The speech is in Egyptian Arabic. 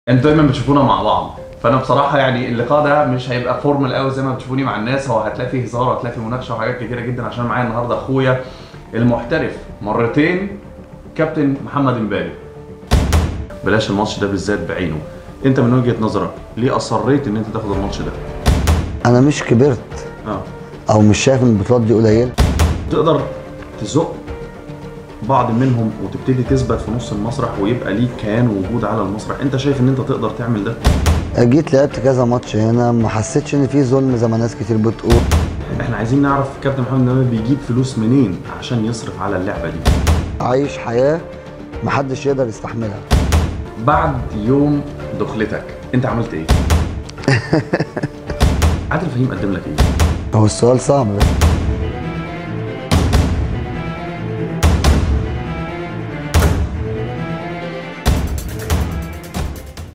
انتوا دايما بتشوفونا مع بعض فانا بصراحه يعني اللقاء ده مش هيبقى فورمال قوي زي ما بتشوفوني مع الناس هو هتلاقي فيه هزار وهتلاقي فيه مناقشه وحاجات كتيره جدا عشان معايا النهارده اخويا المحترف مرتين كابتن محمد امبابي بلاش الماتش ده بالذات بعينه انت من وجهه نظرك ليه اصريت ان انت تاخد الماتش ده انا مش كبرت اه او مش شايف ان البطولات دي قليله تقدر تزق بعض منهم وتبتدي تثبت في نص المسرح ويبقى ليك كيان ووجود على المسرح انت شايف ان انت تقدر تعمل ده جيت لعبت كذا ماتش هنا ما حسيتش ان في ظلم زي ما ناس كتير بتقول احنا عايزين نعرف كابتن محمد امبابي بيجيب فلوس منين عشان يصرف على اللعبه دي عايش حياه محدش يقدر يستحملها بعد يوم دخلتك انت عملت ايه عادل فهيم قدم لك ايه هو السؤال صعب بس